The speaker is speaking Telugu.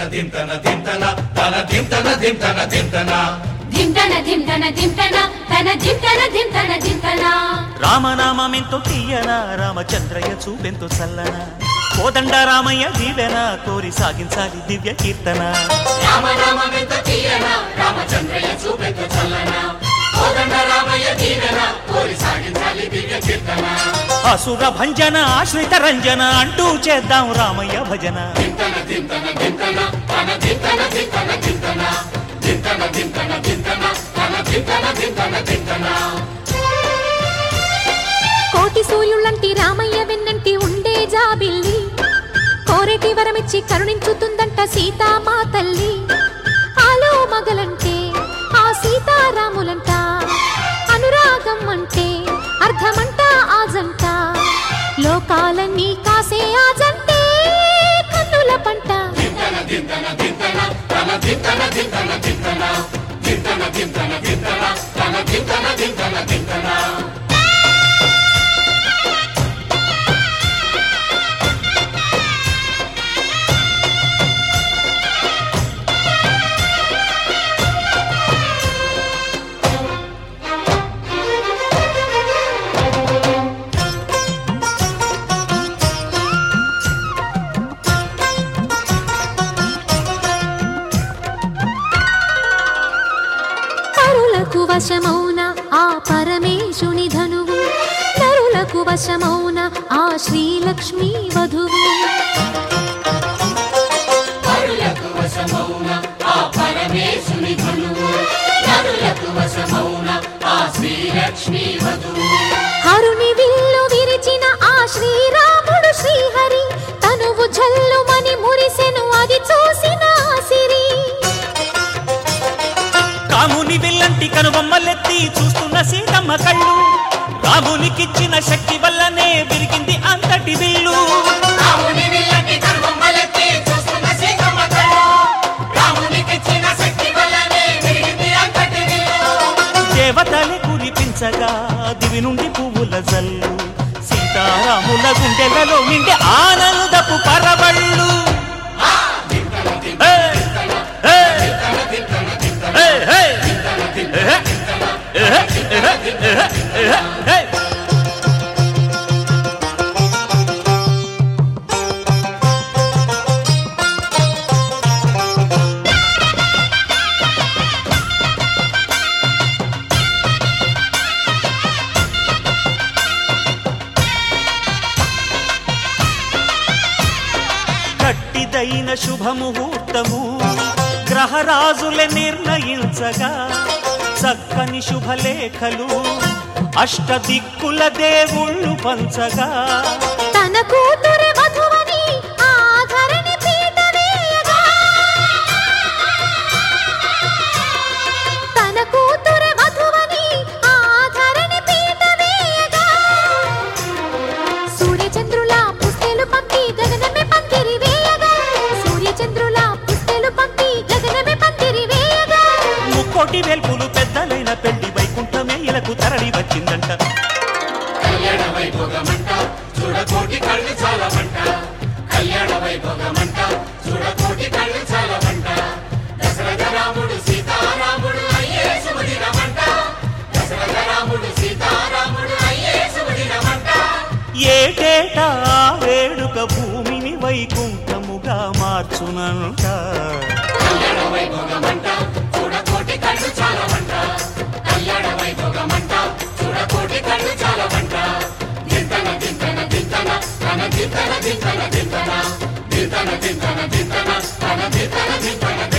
దింతన దింతన తన దింతన దింతన దింతన ధింతన ధింతన ధింతన తన ధింతన ధింతన ధింతన రామనామెంతో తీయన రామచంద్రయ్య చూపెంతో చల్లన కోదండ రామయ్య దీవెన కోరి సాగించాలి దివ్య కీర్తన రామ రామమెంత తీయన రామచంద్రయ్య చూపెంత చల్లన కోదండ రామయ్య దీవెన కోరి సాగించాలి దివ్య కీర్తన అసుర భంజన ఆశ్రిత రంజన అంటూ చేద్దాం రామయ్య భజన దింతన దింతన దింతన తన దింతన దింతన దింతన దింతన దింతన దింతన తన దింతన దింతన దింతన కోటి సూర్యుళ్ళంటి రామయ్య వెన్నంటి ఉండే జాబిల్లి కోరేటి వరమిచ్చి కరుణించుతుందంట సీతామా తల్లి ఆలో మగలంటే ఆ సీతారాములంట అనురాగం అంటే అర్థమంట ఆజంట లోకాలన్నీ కాసే ఆజంటే కన్నుల పంట దింతన దింతన దింతన తన దింతన దింతన దింతన దింతన దింతన దింతన తన దింతన దింతన దింతన పరులకు వశమౌన ఆ పరమేశుని ధనువు నరులకు వశమౌన ఆ శ్రీలక్ష్మీ వధువు పరులకు వశమౌన ఆ పరమేశుని ధనువు నరులకు వశమౌన ఆ శ్రీలక్ష్మీ వధువు హరుని విల్లు విరిచిన ఆ శ్రీరాముడు శ్రీహరి తనువు జల్లుమని మురిసెను అది చూసిన ఆ సిరి కాముని విల్లంటి కనుబొమ్మలెత్తి చూస్తున్న సీతమ్మ కళ్ళు రామునికిచ్చిన శక్తి వల్లనే విరిగింది అంతటి విల్లు రాముని విల్లకి కనుబొమ్మలెత్తి చూస్తున్న సీతమ్మ కళ్ళు. రామునికిచ్చిన శక్తి వల్లనే విరిగింది అంతటి విల్లు. దేవతలే కురిపించగా దివి నుండి పువ్వుల జల్లు సీతారాముల గుండెలలో నిండి ఆనందపు పరవళ్ళు ఏ, ఏ, ఏ, ఏ, ఏ, ఏ, ఏ, ఏ, ఏ. గట్టిదైన శుభముహూర్తము గ్రహరాజులే నిర్ణయించగా చక్కని శుభలేఖలు అష్టదిక్కుల దేవుళ్ళు పంచగా తన కూతురి వధువని ఆ ధరణి పీట వేయగా తన కూతురి వధువని ఆ ధరణి పీట వేయగా సూర్యచంద్రుల పుస్తెలు పంపి గగనమే పందిరి వేయగా సూర్యచంద్రుల పుస్తెలు పంపి గగనమే పందిరి వేయగా ముక్కోటి వెల్పులు పెద్దలైన పెళ్లి వైకుంఠమే ఇలకు తరలి వచ్చిందంట కళ్యాణ వైభోగమంట చూడకోటి కళ్ళు చాలమంట కళ్యాణ వైభోగమంట చూడకోటి కళ్ళు చాలమంట దశరథ రాముడు సీతారాముడు అయ్యే సుమదినమంట దశరథ రాముడు సీతారాముడు అయ్యే సుమదినమంట ఏటేటా ఆ వేడుక భూమిని వైకుంఠముగా మార్చునంట కళ్యాణ వైభోగమంట చూడకోటి కళ్ళు చాలమంట కళ్యాణ వైభోగమంట చూడకోటి కళ్ళు చాలమంట దింతన దింతన దింతన తన దింతన దింతన దింతన దింతన దింతన దింతన తన దింతన దింతన